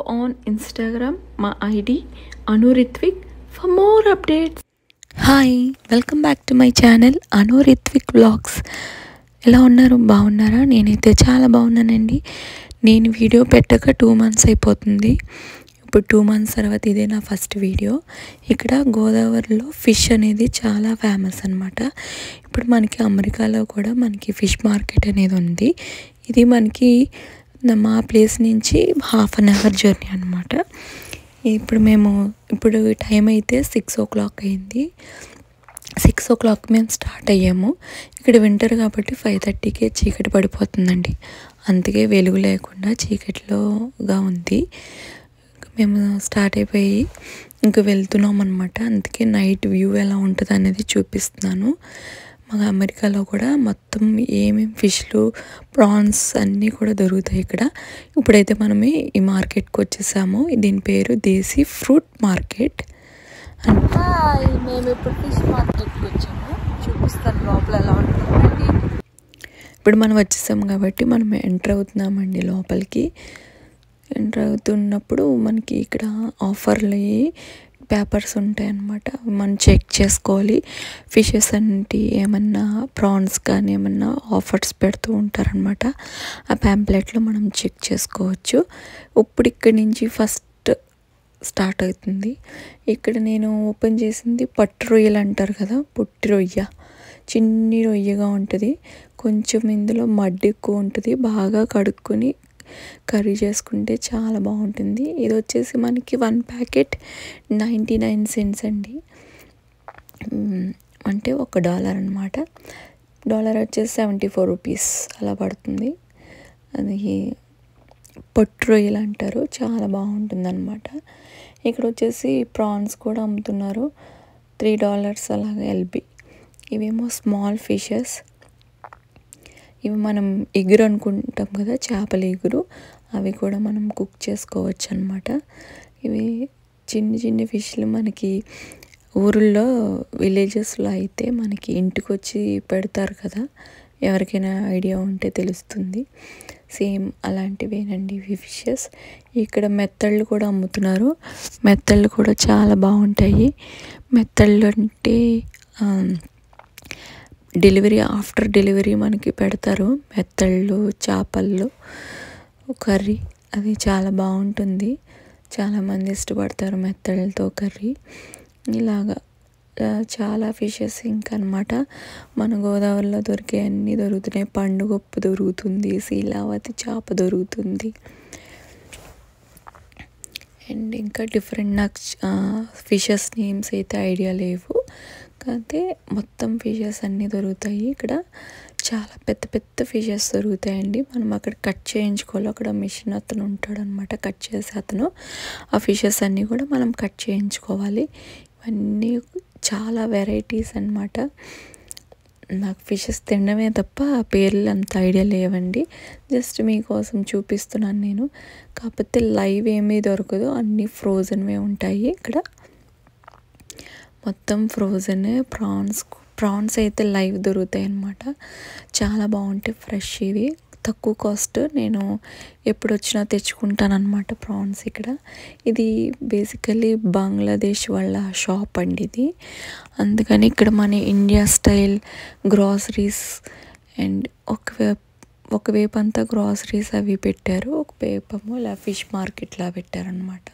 on Instagram, my ID Anuritvik for more updates. Hi welcome back to my channel Anu Ritvik vlogs ఎలా ఉన్నారు బాగున్నారా నేనైతే చాలా బాగున్నానండి నేను వీడియో పెట్టక టూ మంత్స్ అయిపోతుంది ఇప్పుడు టూ మంత్స్ తర్వాత ఇదే నా ఫస్ట్ వీడియో ఇక్కడ గోదావరిలో ఫిష్ అనేది చాలా ఫేమస్ అనమాట ఇప్పుడు మనకి అమెరికాలో కూడా మనకి ఫిష్ మార్కెట్ అనేది ఉంది ఇది మనకి నా- మా ప్లేస్ నుంచి హాఫ్ అన్ అవర్ జర్నీ అనమాట ఇప్పుడు మేము ఇప్పుడు టైం అయితే సిక్స్ ఓ క్లాక్ అయింది సిక్స్ ఓ క్లాక్ మేము స్టార్ట్ అయ్యాము ఇక్కడ వింటర్ కాబట్టి ఫైవ్ థర్టీకే చీకటి పడిపోతుందండి అందుకే వెలుగు లేకుండా చీకటిలోగా ఉంది మేము స్టార్ట్ అయిపోయి ఇంక వెళ్తున్నాం అనమాట అందుకే నైట్ వ్యూ ఎలా ఉంటుంది అనేది చూపిస్తున్నాను మా అమెరికాలో కూడా మొత్తం ఏమేమి ఫిష్లు ప్రాన్స్ అన్నీ కూడా దొరుకుతాయి ఇక్కడ ఇప్పుడైతే మనం ఈ మార్కెట్కి వచ్చేసాము దీని పేరు దేశీ ఫ్రూట్ మార్కెట్ హాయ్ మేము ఇప్పుడు ఫిష్ మార్కెట్కి వచ్చాము చూపిస్తాను లోపల ఎలా ఉంటుందండి ఇప్పుడు మనం వచ్చేసాం కాబట్టి మనం ఎంటర్ అవుతున్నామండి లోపలికి ఎంటర్ అవుతున్నప్పుడు మనకి ఇక్కడ ఆఫర్లు పేపర్స్ ఉంటాయి అన్నమాట మనం చెక్ చేసుకోవాలి ఫిషెస్ అంటే ఏమన్నా ప్రాన్స్ కానీ ఏమన్నా ఆఫర్స్ పెడుతూ ఉంటారనమాట ఆ ప్యాంప్లెట్లో మనం చెక్ చేసుకోవచ్చు ఇప్పుడు ఇక్కడి నుంచి ఫస్ట్ స్టార్ట్ అవుతుంది ఇక్కడ నేను ఓపెన్ చేసింది పట్టు రొయ్యలు అంటారు కదా పొట్టి రొయ్య చిన్ని రొయ్యగా ఉంటుంది కొంచెం ఇందులో మడ్డి ఎక్కువ ఉంటుంది బాగా కడుక్కొని కర్రీ చేసుకుంటే చాలా బాగుంటుంది ఇది వచ్చేసి మనకి one packet ninety nine cents అండి మ్, అంటే ఒక డాలర్ అనమాట డాలర్ వచ్చేసి సెవెంటీ ఫోర్ రూపీస్ అలా పడుతుంది అది పొట్టు రొయ్యలు అంటారు చాలా బాగుంటుంది అనమాట ఇక్కడ వచ్చేసి ప్రాన్స్ కూడా అమ్ముతున్నారు త్రీ డాలర్స్ అలాగా ఎల్బి ఇవేమో స్మాల్ ఫిషెస్ ఇవి మనం ఎగురు అనుకుంటాం కదా చేపల ఎగురు అవి కూడా మనం కుక్ చేసుకోవచ్చు అనమాట ఇవి చిన్న చిన్న ఫిష్లు మనకి ఊరుల్లో విలేజెస్లో అయితే మనకి ఇంటికి వచ్చి పెడతారు కదా ఎవరికైనా ఐడియా ఉంటే తెలుస్తుంది సేమ్ అలాంటివేనండి ఇవి ఫిషెస్ ఇక్కడ మెత్తళ్ళు కూడా అమ్ముతున్నారు మెత్తళ్ళు కూడా చాలా బాగుంటాయి మెత్తళ్ళు అంటే ఆ, డెలివరీ ఆఫ్టర్ డెలివరీ మనకి పెడతారు మెత్తళ్ళు చేపలు కర్రీ అది చాలా బాగుంటుంది చాలామంది ఇష్టపడతారు మెత్తళ్ళతో కర్రీ ఇలాగా ఆ, చాలా ఫిషెస్ ఇంకా అనమాట మన గోదావరిలో దొరికే అన్నీ దొరుకుతున్నాయి పండుగొప్పు దొరుకుతుంది శీలావతి చేప దొరుకుతుంది అండ్ ఇంకా డిఫరెంట్ నాకు ఫిషెస్ నేమ్స్ అయితే ఐడియా లేవు కాకపోతే మొత్తం ఫిషెస్ అన్నీ దొరుకుతాయి ఇక్కడ చాలా పెద్ద పెద్ద ఫిషెస్ దొరుకుతాయండి మనం అక్కడ కట్ చేయించుకోవాలి అక్కడ మిషన్ అతను ఉంటాడు అనమాట కట్ చేసే అతను ఆ ఫిషెస్ అన్నీ కూడా మనం కట్ చేయించుకోవాలి ఇవన్నీ చాలా వెరైటీస్ అన్నమాట నాకు ఫిషెస్ తినడమే తప్ప ఆ పేర్లు అంత ఐడియా లేవండి జస్ట్ మీకోసం చూపిస్తున్నాను నేను కాకపోతే లైవ్ ఏమీ దొరకదు అన్నీ ఫ్రోజన్వే ఉంటాయి ఇక్కడ మొత్తం ఫ్రోజన్ ప్రాన్స్ ప్రాన్స్ అయితే లైవ్ దొరుకుతాయి అన్నమాట చాలా బాగుంటాయి ఫ్రెష్ ఇవి తక్కువ కాస్ట్ నేను ఎప్పుడు వచ్చినా తెచ్చుకుంటానన్నమాట ప్రాన్స్ ఇక్కడ ఇది బేసికలీ బంగ్లాదేశ్ వాళ్ళ షాప్ అండి ఇది అందుకని ఇక్కడ మన ఇండియా స్టైల్ గ్రాసరీస్ అండ్ ఒక ఒకవైపు అంతా గ్రాసరీస్ అవి పెట్టారు ఒక వేపేమో ఇలా ఫిష్ మార్కెట్లా పెట్టారనమాట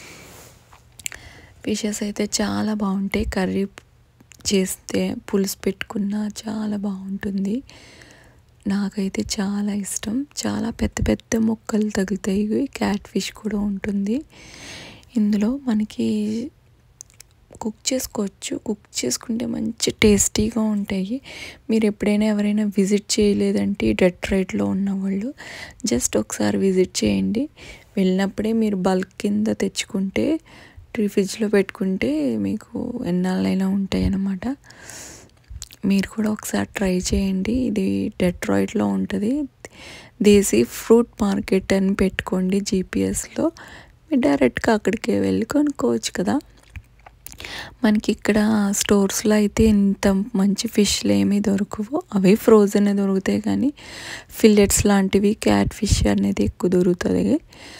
ఫిషెస్ అయితే చాలా బాగుంటాయి కర్రీ చేస్తే పులుసు పెట్టుకున్నా చాలా బాగుంటుంది నాకైతే చాలా ఇష్టం చాలా పెద్ద పెద్ద మొక్కలు తగులుతాయి క్యాట్ ఫిష్ కూడా ఉంటుంది ఇందులో మనకి కుక్ చేసుకోవచ్చు కుక్ చేసుకుంటే మంచి టేస్టీగా ఉంటాయి మీరు ఎప్పుడైనా ఎవరైనా విజిట్ చేయలేదంటే ఈ డెట్రైట్లో ఉన్నవాళ్ళు జస్ట్ ఒకసారి విజిట్ చేయండి వెళ్ళినప్పుడే మీరు బల్క్ కింద తెచ్చుకుంటే ట్రీ ఫ్రిడ్జ్లో పెట్టుకుంటే మీకు ఎన్నాళ్ళైనా ఉంటాయి అన్నమాట మీరు కూడా ఒకసారి ట్రై చేయండి ఇది డెట్రాయిట్లో ఉంటుంది దేశీ ఫ్రూట్ మార్కెట్ అని పెట్టుకోండి జీపీఎస్లో మీరు డైరెక్ట్గా అక్కడికే వెళ్ళి కొనుక్కోవచ్చు కదా మనకి ఇక్కడ స్టోర్స్లో అయితే ఇంత మంచి ఫిష్లు ఏమీ దొరకవు అవి ఫ్రోజన్ దొరుకుతాయి కానీ ఫిల్లెట్స్ లాంటివి క్యాట్ ఫిష్ అనేది ఎక్కువ దొరుకుతుంది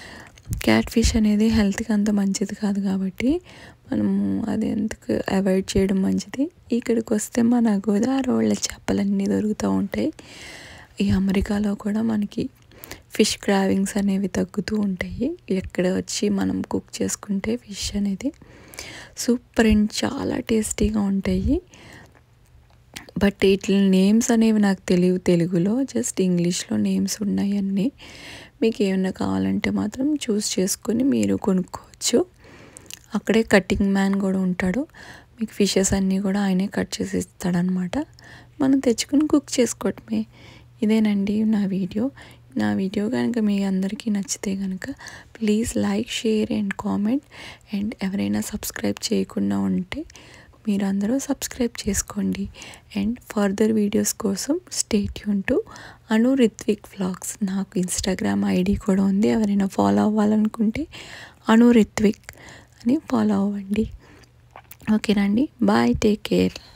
క్యాట్ ఫిష్ అనేది హెల్త్కి అంత మంచిది కాదు కాబట్టి మనము అది ఎందుకు అవాయిడ్ చేయడం మంచిది ఇక్కడికి వస్తే మన గోదావరి వాళ్ళ చేపలన్నీ దొరుకుతూ ఉంటాయి ఈ అమెరికాలో కూడా మనకి ఫిష్ క్రావింగ్స్ అనేవి తగ్గుతూ ఉంటాయి ఎక్కడ వచ్చి మనం కుక్ చేసుకుంటే ఫిష్ అనేది సూపర్ అండ్ చాలా టేస్టీగా ఉంటాయి బట్ వీటి నేమ్స్ అనేవి నాకు తెలియవు తెలుగులో జస్ట్ ఇంగ్లీష్లో నేమ్స్ ఉన్నాయి అన్నీ మీకు ఏమైనా కావాలంటే మాత్రం చూస్ చేసుకొని మీరు కొనుక్కోవచ్చు అక్కడే కటింగ్ మ్యాన్ కూడా ఉంటాడు మీకు ఫిషెస్ అన్నీ కూడా ఆయనే కట్ చేసి ఇస్తాడనమాట మనం తెచ్చుకుని కుక్ చేసుకోవటమే ఇదేనండి నా వీడియో నా వీడియో కనుక మీ అందరికీ నచ్చితే కనుక please like share and comment and ఎవరైనా సబ్స్క్రైబ్ చేయకుండా ఉంటే మీరు అందరూ సబ్స్క్రైబ్ చేసుకోండి అండ్ ఫర్దర్ వీడియోస్ కోసం స్టేట్ యూన్ టు అను రిత్విక్ వ్లాగ్స్ నాకు ఇన్స్టాగ్రామ్ ఐడి కూడా ఉంది ఎవరైనా ఫాలో అవ్వాలనుకుంటే అను రిత్విక్ అని ఫాలో అవ్వండి ఓకేనండి బాయ్ టేక్ కేర్